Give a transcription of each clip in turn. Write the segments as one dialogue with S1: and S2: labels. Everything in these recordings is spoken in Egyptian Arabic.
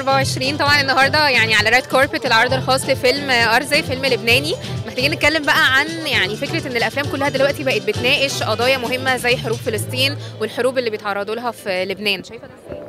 S1: 2024 طبعا النهارده يعني على ريد كوربت العرض الخاص لفيلم ارزي فيلم لبناني محتاجين نتكلم بقى عن يعني فكره ان الافلام كلها دلوقتي بقت بتناقش قضايا مهمه زي حروب فلسطين والحروب اللي بيتعرضوا لها في لبنان شايفه ده ازاي؟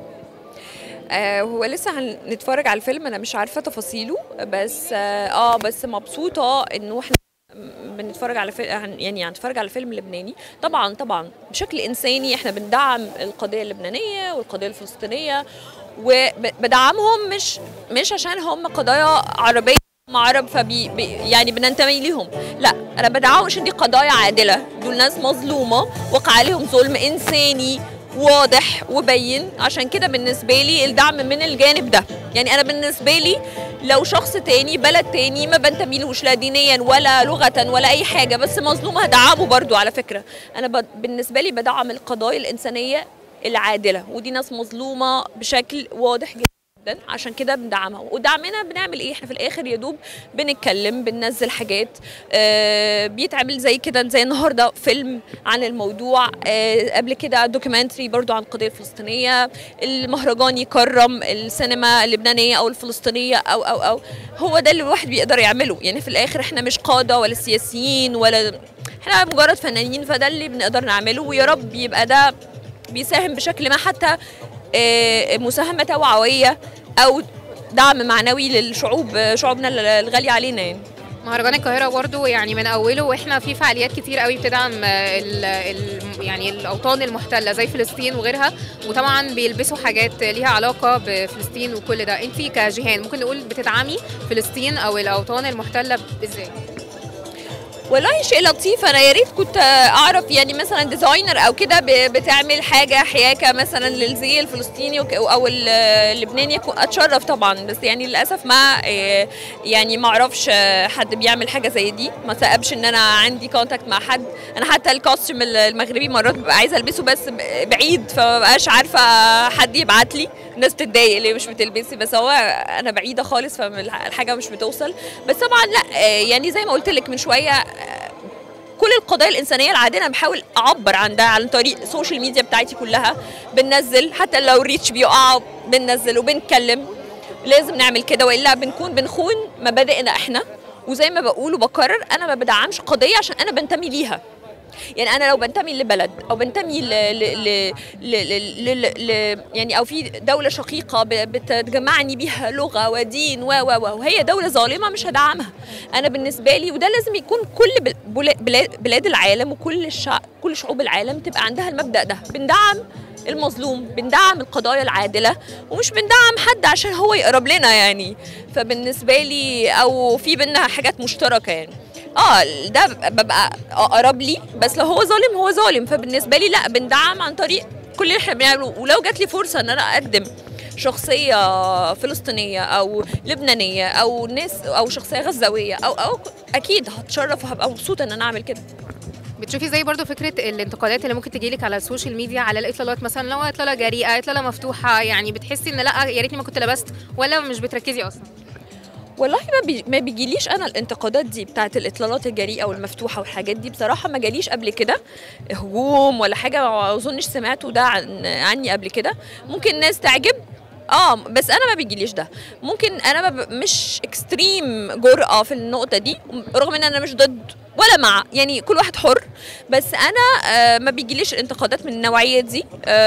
S2: آه هو لسه هنتفرج على الفيلم انا مش عارفه تفاصيله بس اه, آه بس مبسوطه انه احنا بنتفرج على فيلم يعني هنتفرج على فيلم لبناني طبعا طبعا بشكل انساني احنا بندعم القضيه اللبنانيه والقضيه الفلسطينيه وبدعمهم مش مش عشان هم قضايا عربيه هم عرب فبي بي يعني بننتمي ليهم لا انا بدعمهم عشان دي قضايا عادله دول ناس مظلومه وقع عليهم ظلم انساني واضح وبين عشان كده بالنسبه لي الدعم من الجانب ده يعني انا بالنسبه لي لو شخص تاني بلد تاني ما بنتميلوش لا دينيا ولا لغه ولا اي حاجه بس مظلوم هدعمه برضو على فكره انا ب... بالنسبه لي بدعم القضايا الانسانيه العادله ودي ناس مظلومه بشكل واضح جدا جدا عشان كده بندعمها ودعمنا بنعمل ايه احنا في الاخر يا دوب بنتكلم بننزل حاجات آه بيتعمل زي كده زي النهارده فيلم عن الموضوع آه قبل كده دوكيومنتري برضو عن القضيه الفلسطينيه المهرجان يكرم السينما اللبنانيه او الفلسطينيه او او او هو ده اللي الواحد بيقدر يعمله يعني في الاخر احنا مش قاده ولا سياسيين ولا احنا مجرد فنانين فده اللي بنقدر نعمله ويا رب يبقى ده بيساهم بشكل ما حتى مساهمه توعويه او دعم معنوي للشعوب شعوبنا الغاليه علينا يعني
S1: مهرجان القاهره برضو يعني من اوله واحنا في فعاليات كتير قوي بتدعم ال ال يعني الاوطان المحتله زي فلسطين وغيرها وطبعا بيلبسوا حاجات ليها علاقه بفلسطين وكل ده انت كجيهان ممكن نقول بتدعمي فلسطين او الاوطان المحتله ازاي
S2: والله شيء لطيف انا يا ريت كنت اعرف يعني مثلا ديزاينر او كده بتعمل حاجه حياكه مثلا للزي الفلسطيني او اللبناني اتشرف طبعا بس يعني للاسف ما يعني ما اعرفش حد بيعمل حاجه زي دي ما سأبش ان انا عندي كونتاكت مع حد انا حتى الكوستيوم المغربي مرات ببقى عايزه البسه بس بعيد فما بقاش عارفه حد يبعت لي الناس تتضايق ليه مش بتلبسي بس هو انا بعيده خالص فالحاجه مش بتوصل بس طبعا لا يعني زي ما قلت لك من شويه كل القضايا الانسانيه العادله انا بحاول اعبر عن ده عن طريق السوشيال ميديا بتاعتي كلها بننزل حتى لو الريتش بيقع بننزل وبنتكلم لازم نعمل كده والا بنكون بنخون مبادئنا احنا وزي ما بقول وبكرر انا ما بدعمش قضيه عشان انا بنتمي ليها يعني انا لو بنتمي لبلد او بنتمي ل ل ل ل ل ل يعني او في دوله شقيقه بتجمعني بيها لغه ودين و و و وهي دوله ظالمه مش هدعمها انا بالنسبه لي وده لازم يكون كل بلاد العالم وكل الشعب كل شعوب العالم تبقى عندها المبدا ده بندعم المظلوم بندعم القضايا العادلة ومش بندعم حد عشان هو يقرب لنا يعني فبالنسبة لي أو في بينا حاجات مشتركة يعني اه ده ببقى اقرب لي بس لو هو ظالم هو ظالم فبالنسبه لي لا بندعم عن طريق كل اللي احنا بنعمله ولو جات لي فرصه ان انا اقدم شخصيه فلسطينيه او لبنانيه او ناس او شخصيه غزاويه او او اكيد هتشرف وهبقى مبسوطه ان انا اعمل كده
S1: بتشوفي زي برضو فكره الانتقادات اللي ممكن تجيلك على السوشيال ميديا على الاطلالات مثلا لو اطلاله جريئه اطلاله مفتوحه يعني بتحسي ان لا يا ريتني ما كنت لبست ولا مش بتركزي اصلا
S2: والله ما بي ما بيجيليش انا الانتقادات دي بتاعت الاطلالات الجريئه والمفتوحه والحاجات دي بصراحه ما جاليش قبل كده هجوم ولا حاجه ما اظنش سمعتوا ده عن عني قبل كده ممكن ناس تعجب اه بس انا ما بيجيليش ده ممكن انا ما مش اكستريم جرأه في النقطه دي رغم ان انا مش ضد ولا مع يعني كل واحد حر بس انا آه ما بيجيليش الانتقادات من النوعيه دي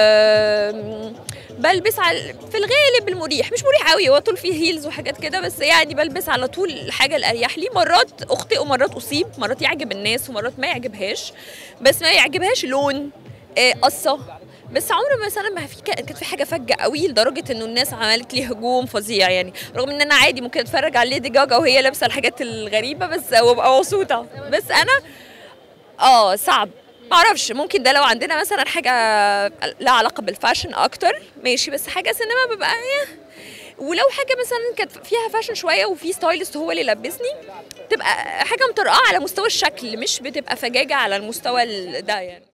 S2: آه بلبس على في الغالب المريح مش مريح قوي هو طول فيه هيلز وحاجات كده بس يعني بلبس على طول الحاجه الاريح لي مرات اخطئ ومرات اصيب مرات يعجب الناس ومرات ما يعجبهاش بس ما يعجبهاش لون آه قصه بس عمر مثلا ما في كانت في حاجه فجه قوي لدرجه انه الناس عملت لي هجوم فظيع يعني رغم ان انا عادي ممكن اتفرج على ليدي جاجا وهي لابسه الحاجات الغريبه بس وابقى مبسوطه بس انا اه صعب معرفش ممكن ده لو عندنا مثلا حاجه لها علاقه بالفاشن اكتر ماشي بس حاجه سينما ببقى ولو حاجه مثلا كانت فيها فاشن شويه وفي ستايلست هو اللي لبسني تبقى حاجه مطرقعه على مستوى الشكل مش بتبقى فجاجه على المستوى ده يعني